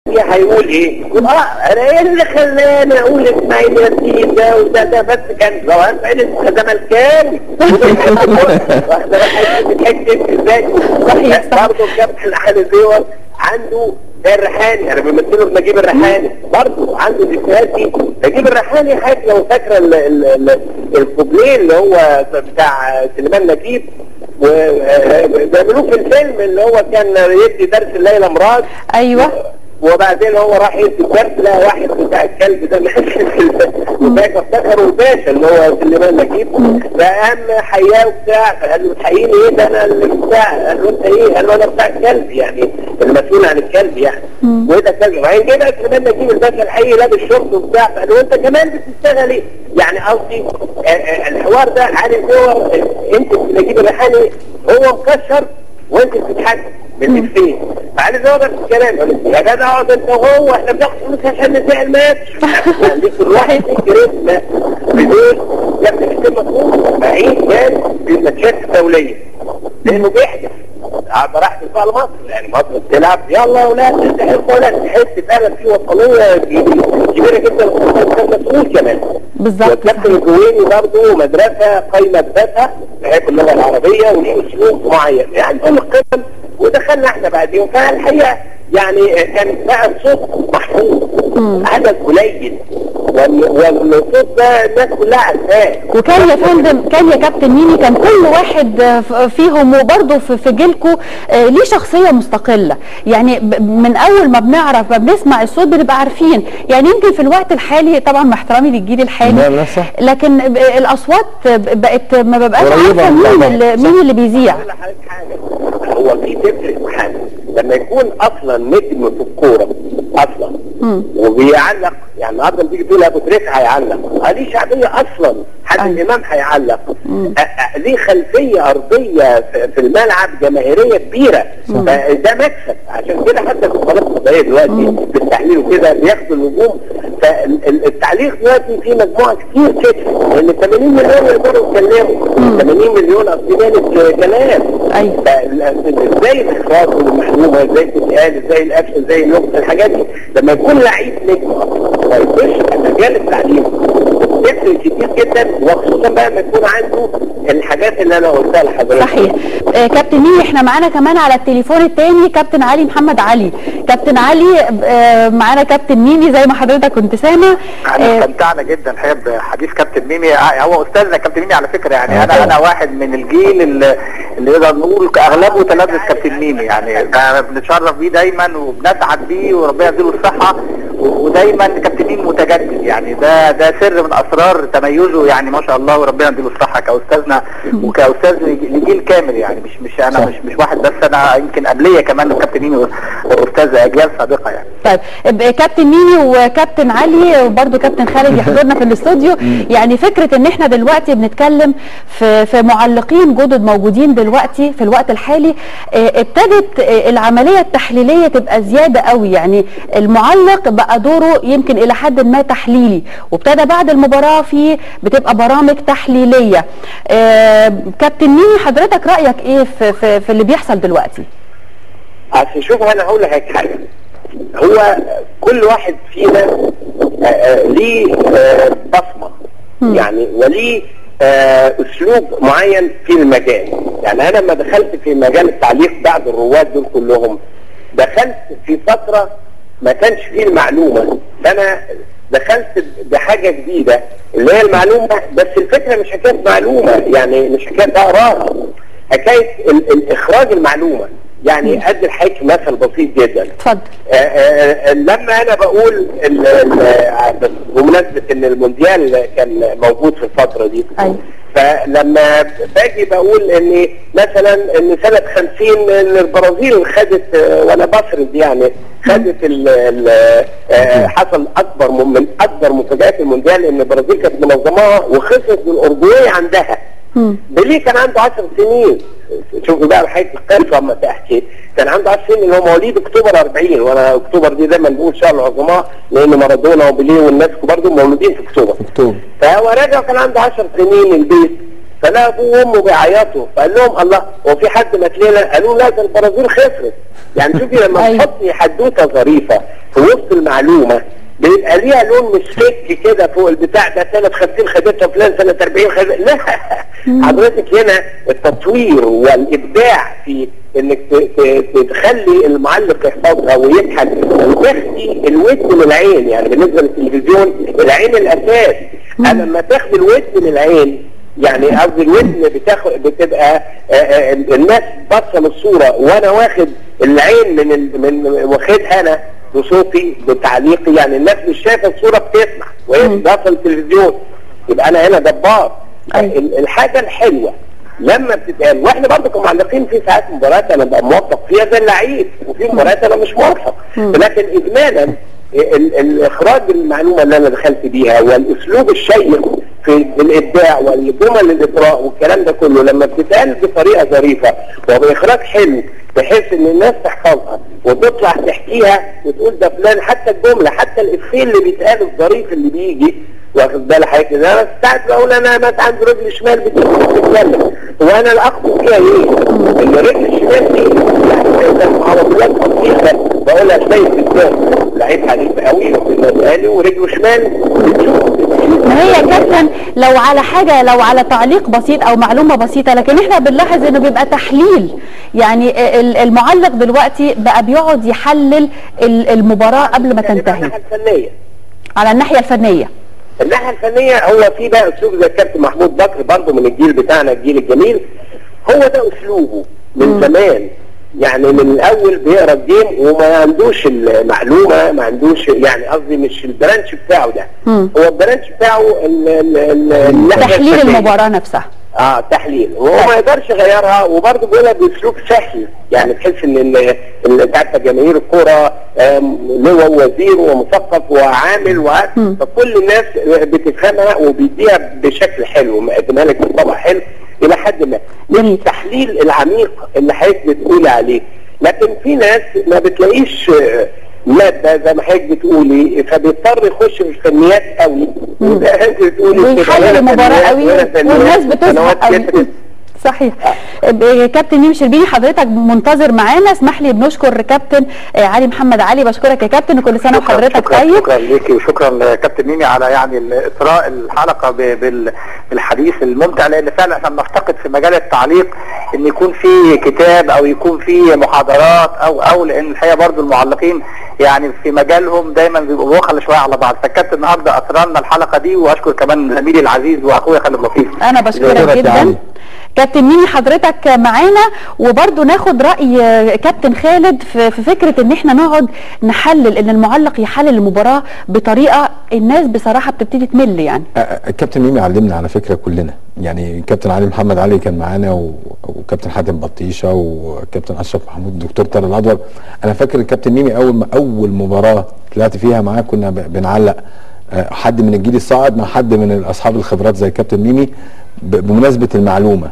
هيقول ايه؟ يقول اه انا ايه اللي خلاني اقول اسماعيل ياسين ده وده ده بس كان ظواهر اسماعيل زملكاوي واخده بتكتب ازاي؟ صحيح، صح. برضه كابتن علي زيور عنده زي الريحاني انا بمثله بنجيب الريحاني برضه عنده ذكريات دي نجيب الريحاني حاجه لو فاكره ال- ال- ال- الكوبليه اللي هو بتاع سليمان نجيب وبيعملوه في الفيلم اللي هو كان يدي درس الليله مراد ايوه وبعدين هو راح يدي الدرس لقى واحد بتاع الكلب ده ماشي في ال- وفاكر افتكروا الباشا اللي هو سليمان نجيب فقام حياه وبتاع فقال له تحييني ايه ده انا اللي بتاع قال له انت ايه؟ قال له انا بتاع الكلب يعني المسؤول عن الكلب يعني وده كلب وبعدين جه بقى سليمان نجيب الباشا الحقيقي لابس شورت وبتاع فقال له انت كمان بتشتغل ايه؟ يعني قصدي آه، آه، الحوار ده عارف هو انت نجيب الريحاني هو مكشر وانت بتضحك بالإفيه فعلي زي نفس الكلام يقول لك يا جدع اقعد انت وهو احنا بناخد فلوس عشان نبيع الماتش خليك الواحد كريزما بدون يبقى كتير مطلوب معين كان بالماتشات الدوليه لانه بيحدث قاعد راح دفاع لمصر يعني مصر بتلعب يلا يا اولاد تستحقوا ولا تحس فعلا في وطنيه كبيره جدا وكان مسؤول كمان بالظبط والكابتن الجويني برضه مدرسه قايمه بذاتها بحب اللغه العربيه وليه اسلوب معين يعني كل القيم ودخلنا احنا بعدين فالحقيقه يعني كان بقى الصوت محفوظ عدد قليل وال- والصوت ده الناس كلها عارفاه وكان يا فندم كان يا كابتن ميمي كان كل واحد آه، ف- فيهم وبرضه في في جيلكو آه، ليه شخصيه مستقله يعني ب- من اول ما بنعرف ما بنسمع الصوت بنبقى عارفين يعني يمكن في الوقت الحالي طبعا مع احترامي للجيل الحالي لا، لا، صح. لكن ب- الاصوات ب- بقت ما ببقاش قريبة عارفه من مين بعضها. اللي مين اللي بيذيع اقول لحضرتك حاجه هو في تفرق حاجه لما يكون اصلا نجم في الكوره اصلا وبيعلق يعني النهارده بتيجي تقول ابو تريكه هيعلق آه ليه شعبيه اصلا حد أيوة. الامام هيعلق آه، آه، ليه خلفيه ارضيه في في الملعب جماهيريه كبيره فده مكسب عشان كده حتى في القناه الفضائيه دلوقتي في التحليل وكده بياخدوا النجوم فالتعليق دلوقتي في مجموعه كتير كده لان 80 مليون يقدروا يتكلموا 80 مليون اصل كلام أيوة. فال- ازاي الاخراج والمعلومه ازاي تتقال ازاي الاكشن ازاي اللغه الحاجات دي لما يكون لعيب نجم اصلا ويخش في مجال التعليم تفرق كتير جدا وخصوصا بقى لما يكون عنده الحاجات اللي انا قلتها لحضرتك صحيح آه، كابتن ميمي احنا معانا كمان على التليفون التاني كابتن علي محمد علي كابتن علي آه، معانا كابتن ميمي زي ما حضرتك كنت سامع احنا آه، استمتعنا جدا الحقيقه بحديث كابتن ميمي ع- هو استاذنا كابتن ميمي على فكره يعني آه انا طبعا. انا واحد من الجيل اللي اللي نقدر نقول اغلبه تلبس كابتن ميمي يعني بنتشرف بيه دايما وبنسعد بيه وربنا يديله الصحه و- ودايما كابتن ميمي متجدد يعني ده ده سر من اسرار تميزه يعني ما شاء الله وربنا يديله الصحه كاستاذنا وكاستاذ لج- لجيل كامل يعني مش مش انا صح. مش مش واحد بس انا يمكن قبليه كمان كابتن ميمي استاذ اجيال سابقه يعني طيب اب- كابتن ميمي وكابتن علي وبرده كابتن خالد يحضرنا في الاستوديو يعني فكره ان احنا دلوقتي بنتكلم في في معلقين جدد موجودين دلوقتي في الوقت الحالي اه، ابتدت اه، العمليه التحليليه تبقى زياده قوي يعني المعلق بقى دوره يمكن الى حد ما تحليلي وابتدى بعد المباراه في بتبقى برامج تحليليه اه، كابتن ميمي حضرتك رايك ايه في في, في اللي بيحصل دلوقتي اصل شوف انا هقول لك حاجه هو كل واحد فينا آه، آه، ليه آه، بصمه يعني وليه آه، اسلوب معين في المجال يعني انا لما دخلت في مجال التعليق بعد الرواد دول كلهم دخلت في فتره ما كانش فيه المعلومه فانا دخلت بحاجه جديده اللي هي المعلومه بس الفكره مش حكايه معلومه يعني مش حكايه اقراها حكايه ال- الاخراج المعلومه يعني ادي الحكي مثل بسيط جدا اتفضل آه، آه، لما انا بقول ال- ال- آه، بمناسبه ان المونديال كان موجود في الفتره دي أيوة. فلما باجي بقول ان مثلا ان سنه 50 ان البرازيل خدت آه، وانا بفرض يعني خدت ال ال آه، حصل اكبر من من اكبر مفاجات المونديال ان البرازيل كانت منظماها وخسرت من الاورجواي عندها بيليه كان عنده 10 سنين شوفوا بقى الحقيقه القلب لما تحكي كان عنده 10 سنين اللي هو مواليد اكتوبر 40 وانا اكتوبر دي دايما بقول شهر العظماء لان مارادونا وبيليه والناس برضه مولودين في اكتوبر اكتوبر فهو راجع كان عنده 10 سنين البيت فلا ابوه وامه بيعيطوا فقال لهم الله هو في حد مات لنا قالوا لا ده البرازيل خسرت يعني شوفي لما أيوة. تحطي حدوته ظريفه في في وسط المعلومه بيبقى ليها لون مش فك كده فوق البتاع ده سنه 50 خدتها فلان سنه 40 خدتها لا حضرتك هنا التطوير والابداع في انك ت- ت- تخلي المعلق يحفظها ويضحك وتخفي الودن من العين يعني بالنسبه للتلفزيون العين الاساس انا لما تاخد الودن من العين يعني قصدي الودن بتاخد بتبقى آه، آه، الناس باصه للصوره وانا واخد العين من ال... من واخدها انا بصوتي بتعليقي يعني الناس مش شايفه الصوره بتسمع وهي باصه للتلفزيون يبقى انا هنا جبار أيوة. ال- الحاجه الحلوه لما بتتقال واحنا برضه كمعلقين في ساعات مباريات انا ببقى موفق فيها زي اللعيب وفي مباريات انا مش موفق لكن اجمالا ال- الاخراج المعلومه اللي انا دخلت بيها والاسلوب الشيق في الابداع والجمل الاطراء والكلام ده كله لما بتتقال بطريقه ظريفه وباخراج حلو بحيث ان الناس تحفظها وتطلع تحكيها وتقول ده فلان حتى الجمله حتى الافيه اللي بيتقال الظريف اللي بيجي واخد بالك حضرتك ده انا ساعات بقول انا مثلا عندي رجل شمال بتتكلم وانا الاقصد فيها ايه؟ ان رجل الشمال دي يعني زي معوضات بسيطه بقولها شويه قدام لعيب حديث قوي بالنسبه لي ورجله شمال بتشوف ما هي يا كابتن لو على حاجه لو على تعليق بسيط او معلومه بسيطه لكن احنا بنلاحظ انه بيبقى تحليل يعني ال- المعلق دلوقتي بقى بيقعد يحلل ال- المباراه قبل ما تنتهي الناحيه الفنيه على الناحيه الفنيه الناحيه الفنيه هو في بقى اسلوب زي الكابتن محمود بكر برضه من الجيل بتاعنا الجيل الجميل هو ده اسلوبه من زمان يعني من الاول بيقرا الجيم وما عندوش المعلومه ما عندوش يعني قصدي مش البرانش بتاعه ده مم. هو البرانش بتاعه ال- ال- ال- الناحية تحليل الفنية. المباراه نفسها اه تحليل وهو ما يقدرش يغيرها وبرضه بيقولها باسلوب سهل يعني بحيث ان ال- ال- انت عارفه جماهير الكوره آم، لواء وزير ومثقف وعامل وع- مم. فكل الناس بتفهمها وبيديها بشكل حلو مقدمها لك بطبع حلو الى حد ما جميل. التحليل العميق اللي حضرتك بتقولي عليه لكن في ناس ما بتلاقيش آه، ماده زي ما حضرتك بتقولي فبيضطر يخش في الفنيات قوي وده انت بتقولي كده، ويحلل هنا المباراه فنيات قوي وهنا فنيات والناس بتزهق وقنوات قوي كترت. صحيح آه، كابتن ميم شربيني حضرتك منتظر معانا اسمح لي بنشكر كابتن آه، علي محمد علي بشكرك يا كابتن وكل سنه شكراً- وحضرتك شكرا طيب شكرا ليكي وشكرا لكابتن ميمي على يعني اثراء الحلقه ب- بال- بالحديث الممتع لان فعلا احنا بنفتقد في مجال التعليق ان يكون في كتاب او يكون في محاضرات او او لان الحقيقه برضو المعلقين يعني في مجالهم دايما بيبقوا بوخل شويه على بعض فالكابتن النهارده اثرى لنا الحلقه دي واشكر كمان زميلي العزيز واخويا خالد لطيف انا بشكرك شكرا يا جدا علي. كابتن ميمي حضرتك معانا وبرضو ناخد راي آه، كابتن خالد في في فكره ان احنا نقعد نحلل ان المعلق يحلل المباراه بطريقه الناس بصراحه بتبتدي تمل يعني آه، آه، الكابتن ميمي علمنا على فكره كلنا يعني كابتن علي محمد علي كان معانا و- وكابتن حاتم بطيشه وكابتن اشرف محمود الدكتور طارق الادور انا فاكر الكابتن ميمي اول ما اول مباراه طلعت فيها معاه كنا ب- بنعلق آه، حد من الجيل الصاعد مع حد من اصحاب الخبرات زي كابتن ميمي ب- بمناسبه المعلومه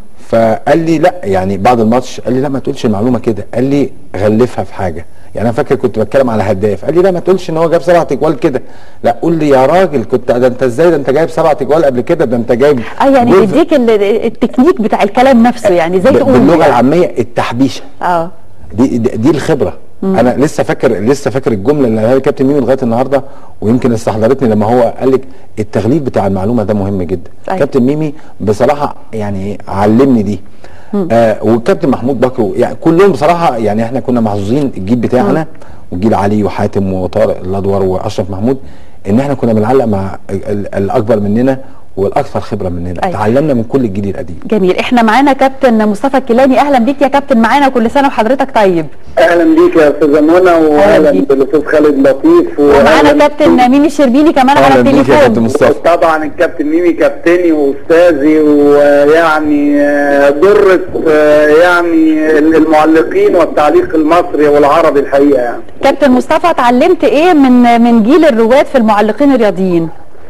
فقال لي لا يعني بعد الماتش قال لي لا ما تقولش المعلومه كده قال لي غلفها في حاجه يعني انا فاكر كنت بتكلم على هداف قال لي لا ما تقولش ان هو جاب سبعة اجوال كده لا قول لي يا راجل كنت ده انت ازاي ده انت جايب سبعة اجوال قبل كده ده انت جايب اه يعني جول في- بيديك ال- التكنيك بتاع الكلام نفسه يعني زي ب- تقول باللغه يعني. العاميه التحبيشه اه دي دي, دي الخبره انا لسه فاكر لسه فاكر الجمله اللي قالها لي كابتن ميمي لغايه النهارده ويمكن استحضرتني لما هو قال لك التغليف بتاع المعلومه ده مهم جدا أيوة. كابتن ميمي بصراحه يعني علمني دي آه والكابتن محمود بكر يعني كلهم بصراحه يعني احنا كنا محظوظين الجيل بتاعنا وجيل علي وحاتم وطارق الادور واشرف محمود ان احنا كنا بنعلق مع ال- ال- الاكبر مننا والاكثر خبره مننا أيوة. تعلمنا من كل الجيل القديم جميل احنا معانا كابتن مصطفى الكيلاني اهلا بيك يا كابتن معانا كل سنه وحضرتك طيب اهلا بيك يا استاذه منى واهلا بيك. بالاستاذ خالد لطيف ومعانا وأهلاً كابتن ميمي الشربيني كمان اهلا على بيك يا كابتن التليفون مصطفى طبعا الكابتن ميمي كابتني واستاذي ويعني آه، ضرة آه، يعني المعلقين والتعليق المصري والعربي الحقيقه يعني. كابتن مصطفى اتعلمت ايه من من جيل الرواد في المعلقين الرياضيين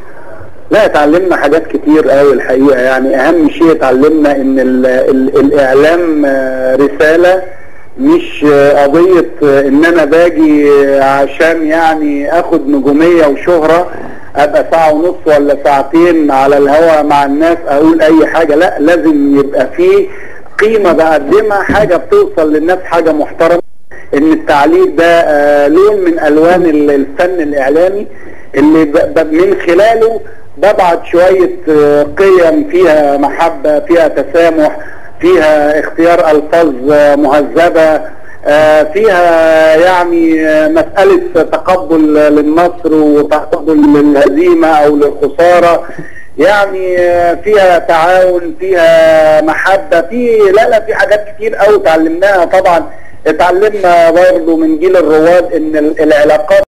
لا اتعلمنا حاجات كتير قوي الحقيقه يعني اهم شيء اتعلمنا ان ال ال الاعلام آه، رساله مش آه، قضيه آه، ان انا باجي آه، عشان يعني اخد نجوميه وشهره ابقى ساعه ونص ولا ساعتين على الهواء مع الناس اقول اي حاجه لا لازم يبقى فيه قيمه بقدمها حاجه بتوصل للناس حاجه محترمه ان التعليق ده آه، لون من الوان ال- الفن الاعلامي اللي ب- ب- من خلاله ببعت شويه آه، قيم فيها محبه فيها تسامح فيها اختيار الفاظ آه، مهذبه آه، فيها يعني آه، مسألة تقبل للنصر وتقبل للهزيمة أو للخسارة يعني آه، فيها تعاون فيها محبة في لا لا في حاجات كتير قوي اتعلمناها طبعا اتعلمنا برضه من جيل الرواد ان ال- العلاقات